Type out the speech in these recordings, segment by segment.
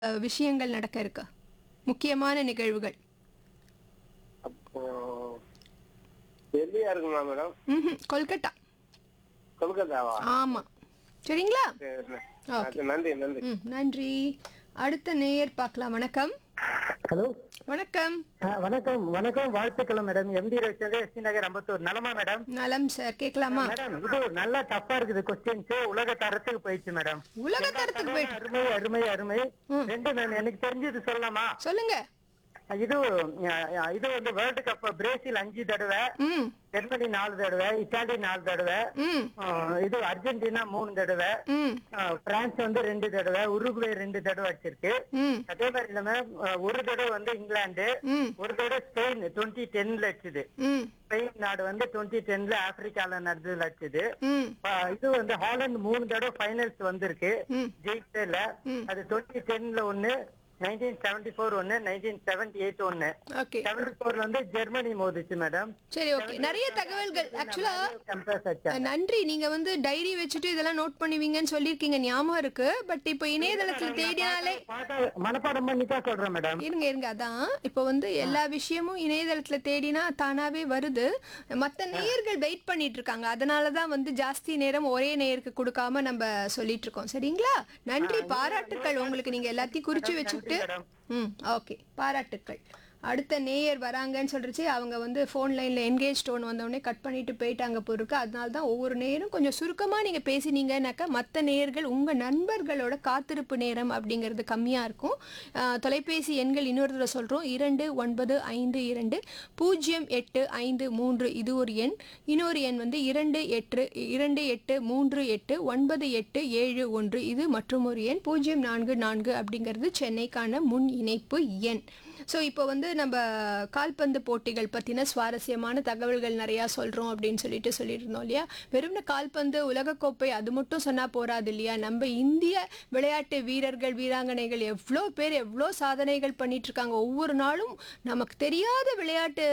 அஹ், விஷயங்கள் நடக்க இருக்கு முக்கியமான நிகழ்வுகள் அப்போ டெல்லியா இருக்குமா மேடம் ம்ஹும், கொல்கட்டா கொல்கத்தாவா ஆமா சரிங்களா சரி, ஓகே சரி. நன்றி நன்றி ம் நன்றி அடுத்த நேயர் பார்க்கலாம் வணக்கம் ஹலோ வணக்கம் ஆ, வணக்கம் வணக்கம் வாழ்த்துக்கள் madam MD Ravichandra ST Nagar Ambattur நலமா மேடம் நலம் சார் கேட்கலாமா மேடம் இது நல்லா டஃப்பா இருக்குது கொஸ்டின்ஸ் உலக தரத்துக்கு போயிடுச்சு மேடம் உலக தரத்துக்கு போயிட்டு அருமை அருமை அருமை ரெண்டு மேம் எனக்கு தெரிஞ்சது சொல்லலாமா சொல்லுங்க இது ஆ, இது வந்து வேர்ல்டு கப் பிரேசில் அஞ்சு தடவை ம் ஜெர்மனி நாலு தடவை இத்தாலி நாலு தடவை ம் ஆ, இது அர்ஜென்டினா மூணு தடவை ம் ஆ, பிரான்ஸ் வந்து ரெண்டு தடவை உருகுவே ரெண்டு தடவை வச்சிருக்கு ம் அதே மாதிரி இல்லாம ஆ, ஒரு தடவை வந்து இங்கிலாந்து ம் ஒரு தடவை ஸ்பெயின் டுவெண்ட்டி டென்ல வச்சுது ம் ஸ்பெயின் நாடு வந்து டுவெண்ட்டி டென்ல ஆப்பிரிக்கால நடந்ததுல வச்சுது ம் ஆஹ் இது வந்து ஹாலந்து மூணு தடவை ஃபைனல்ஸ் வந்திருக்கு ம் ஜெயிச்சல அது டுவெண்ட்டி டென்ல ஒண்ணு நைன்டீன் செவன்டி ஃபோர் ஒண்ணு நைன்டீன் செவன்டி எயிட் ஒண்ணு ஓகே செவன்டி ஃபோர்ல வந்து ஜெர்மனி மோதிச்சு மேடம் சரி ஓகே நிறைய தகவல்கள் ஆக்சுவலா கம்பேர் ஆச்சா நன்றி நீங்க வந்து டைரி வச்சுட்டு இதெல்லாம் நோட் பண்ணுவீங்கன்னு சொல்லியிருக்கீங்க ஞாபகம் இருக்கு பட் இப்போ இணையதளத்துல தேடினாலே பாட்டா- மனப்பாடம் பண்ணிட்டா சொல்றேன் மேடம் இருங்க இருங்க அதான் இப்போ வந்து எல்லா விஷயமும் இணையதளத்துல தேடினா தானாவே வருது மத்த நேயர்கள் வெயிட் பண்ணிட்டு இருக்காங்க அதனால தான் வந்து ஜாஸ்தி நேரம் ஒரே நேயருக்கு கொடுக்காம நம்ம சொல்லிட்டு இருக்கோம் சரிங்களா நன்றி பாராட்டுக்கள் உங்களுக்கு நீங்க எல்லாத்தையும் குறிச்சு வச்சுக்கிட்டு மேடம் ம் ஓகே பாராட்டுக்கள் அடுத்த நேயர் வராங்கன்னு சொல்லிச்சு அவங்க வந்து ஃபோன் லைனில் என்கேஜ் டோன் வந்தோடனே கட் பண்ணிட்டு போயிட்டாங்க போருக்கு அதனால தான் ஒவ்வொரு நேரம் கொஞ்சம் சுருக்கமாக நீங்கள் பேசினீங்கன்னாக்கா மற்ற நேயர்கள் உங்கள் நண்பர்களோட காத்திருப்பு நேரம் அப்படிங்கிறது கம்மியாக இருக்கும் ஆஹ், தொலைபேசி எண்கள் இன்னொரு தடவை சொல்கிறோம் இரண்டு ஒன்பது ஐந்து இரண்டு பூஜ்ஜியம் எட்டு ஐந்து மூன்று இது ஒரு எண் இன்னொரு எண் வந்து இரண்டு எட்டு இரண்டு எட்டு மூன்று எட்டு ஒன்பது எட்டு ஏழு ஒன்று இது மற்றும் ஒரு எண் பூஜ்ஜியம் நான்கு நான்கு அப்படிங்கிறது சென்னைக்கான முன் இணைப்பு எண் ஸோ இப்போ வந்து நம்ம கால்பந்து போட்டிகள் பற்றின சுவாரஸ்யமான தகவல்கள் நிறையா சொல்கிறோம் அப்படின்னு சொல்லிட்டு சொல்லியிருந்தோம் இல்லையா வெறும் கால்பந்து உலகக்கோப்பை அது மட்டும் சொன்னால் போராது இல்லையா நம்ம இந்திய விளையாட்டு வீரர்கள் வீராங்கனைகள் எவ்வளோ பேர் எவ்வளோ சாதனைகள் பண்ணிட்டு இருக்காங்க ஒவ்வொரு நாளும் நமக்கு தெரியாத விளையாட்டு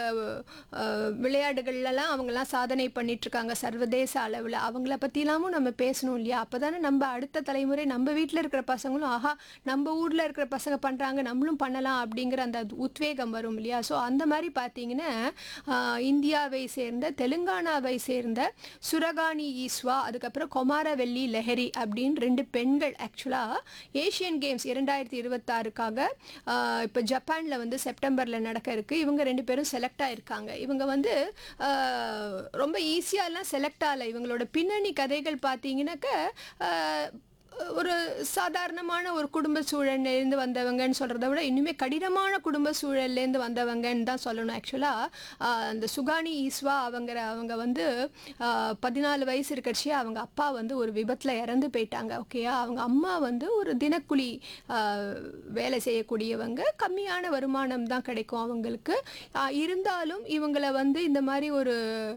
அஹ், விளையாட்டுகள்லாம் அவங்கெல்லாம் சாதனை பண்ணிட்டு இருக்காங்க சர்வதேச அளவில் அவங்கள பற்றிலாமும் நம்ம பேசணும் இல்லையா அப்போ தானே நம்ம அடுத்த தலைமுறை நம்ம வீட்டில் இருக்கிற பசங்களும் ஆஹா நம்ம ஊரில் இருக்கிற பசங்க பண்ணுறாங்க நம்மளும் பண்ணலாம் அப்படிங்கிற அந்த உத்வேகம் வரும் இல்லையா ஸோ அந்த மாதிரி பார்த்தீங்கன்னா ஆஹ், இந்தியாவை சேர்ந்த தெலுங்கானாவை சேர்ந்த சுரகாணி ஈஸ்வா அதுக்கப்புறம் கொமாரவெல்லி லெஹரி அப்படின்னு ரெண்டு பெண்கள் ஆக்சுவலாக ஏஷியன் கேம்ஸ் இரண்டாயிரத்தி இருபத்தாறுக்காக இப்போ ஜப்பானில் வந்து செப்டம்பரில் நடக்க இருக்கு இவங்க ரெண்டு பேரும் செலக்ட் ஆயிருக்காங்க இவங்க வந்து ஆஹ், ரொம்ப ஈஸியாலாம் செலக்ட் ஆகலை இவங்களோட பின்னணி கதைகள் பார்த்தீங்கன்னாக்க ஆஹ், ஒரு சாதாரணமான ஒரு குடும்ப சூழல்லேருந்து வந்தவங்கன்னு சொல்கிறத விட இன்னுமே கடினமான குடும்ப சூழல்லேருந்து வந்தவங்கன்னு தான் சொல்லணும் ஆக்சுவலாக அந்த சுகானி ஈஸ்வா அவங்கிற அவங்க வந்து ஆஹ், பதினாலு வயசு இருக்கட்சி அவங்க அப்பா வந்து ஒரு விபத்தில் இறந்து போயிட்டாங்க ஓகேயா அவங்க அம்மா வந்து ஒரு தினக்கூலி ஆஹ், வேலை செய்யக்கூடியவங்க கம்மியான வருமானம் தான் கிடைக்கும் அவங்களுக்கு ஆஹ், இருந்தாலும் இவங்களை வந்து இந்த மாதிரி ஒரு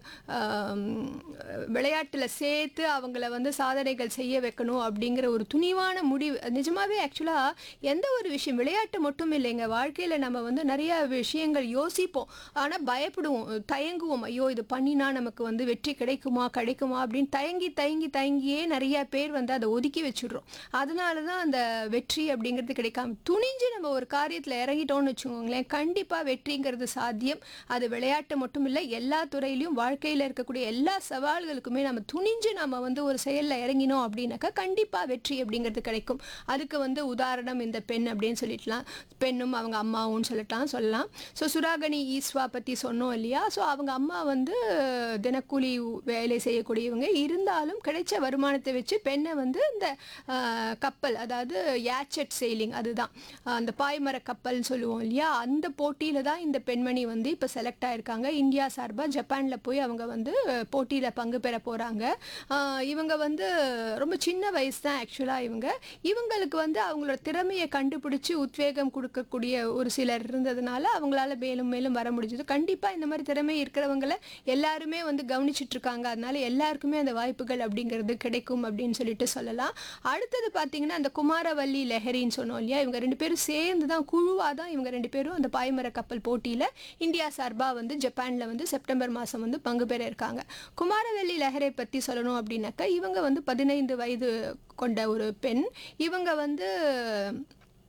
விளையாட்டில் சேர்த்து அவங்கள வந்து சாதனைகள் செய்ய வைக்கணும் அப்படிங்கிற ஒரு துணிவான முடிவு நிஜமாவே ஆக்சுவலாக எந்த ஒரு விஷயம் விளையாட்டு மட்டும் இல்லைங்க வாழ்க்கையில் நம்ம வந்து நிறைய விஷயங்கள் யோசிப்போம் ஆனால் பயப்படுவோம் தயங்குவோம் ஐயோ இது பண்ணினா நமக்கு வந்து வெற்றி கிடைக்குமா கிடைக்குமா அப்படின்னு தயங்கி தயங்கி தயங்கியே நிறைய பேர் வந்து அதை ஒதுக்கி வச்சுடுறோம் அதனால தான் அந்த வெற்றி அப்படிங்கிறது கிடைக்காம துணிஞ்சு நம்ம ஒரு காரியத்தில் இறங்கிட்டோம்னு வச்சுக்கோங்களேன் கண்டிப்பாக வெற்றிங்கிறது சாத்தியம் அது விளையாட்டு மட்டும் இல்லை எல்லா துறையிலையும் வாழ்க்கையில் இருக்கக்கூடிய எல்லா சவால்களுக்குமே நம்ம துணிஞ்சு நம்ம வந்து ஒரு செயலில் இறங்கினோம் அப்படின்னாக்கா கண்டிப்பாக வெற்றி அப்படிங்கிறது கிடைக்கும் அதுக்கு வந்து உதாரணம் இந்த பெண் அப்படின்னு சொல்லிடலாம் பெண்ணும் அவங்க அம்மாவும் சொல்லலாம் சொல்லலாம் ஸோ சுராகனி ஈஸ்வா பற்றி சொன்னோம் இல்லையா ஸோ அவங்க அம்மா வந்து தினக்கூலி வேலை செய்யக்கூடியவங்க இருந்தாலும் கிடைச்ச வருமானத்தை வச்சு பெண்ணை வந்து இந்த ஆஹ், கப்பல் அதாவது யாச்சட் செயிலிங் அதுதான் ஆஹ், அந்த பாய்மர கப்பல்னு சொல்லுவோம் இல்லையா அந்த போட்டியில் தான் இந்த பெண்மணி வந்து இப்போ செலக்ட் ஆயிருக்காங்க இந்தியா சார்பாக ஜப்பானில் போய் அவங்க வந்து போட்டியில் பங்கு பெற போகிறாங்க இவங்க வந்து ரொம்ப சின்ன வயசு தான் ஆக்சுவலாக இவங்க இவங்களுக்கு வந்து அவங்களோட திறமையை கண்டுபிடிச்சி உத்வேகம் கொடுக்கக்கூடிய ஒரு சிலர் இருந்ததுனால அவங்களால மேலும் மேலும் வர முடிஞ்சது கண்டிப்பாக இந்த மாதிரி திறமை இருக்கிறவங்கள எல்லாருமே வந்து கவனிச்சிட்டு இருக்காங்க அதனால எல்லாருக்குமே அந்த வாய்ப்புகள் அப்படிங்கிறது கிடைக்கும் அப்படின்னு சொல்லிட்டு சொல்லலாம் அடுத்தது பார்த்தீங்கன்னா அந்த குமாரவல்லி லெஹரின்னு சொன்னோம் இல்லையா இவங்க ரெண்டு பேரும் சேர்ந்து தான் குழுவாக தான் இவங்க ரெண்டு பேரும் அந்த பாய்மர கப்பல் போட்டியில் இந்தியா சார்பாக வந்து ஜப்பானில் வந்து செப்டம்பர் மாதம் வந்து பங்கு பெற இருக்காங்க குமாரவல்லி லெஹரை பற்றி சொல்லணும் அப்படின்னாக்கா இவங்க வந்து பதினைந்து வயது கொண்ட ஒரு பெண் இவங்க வந்து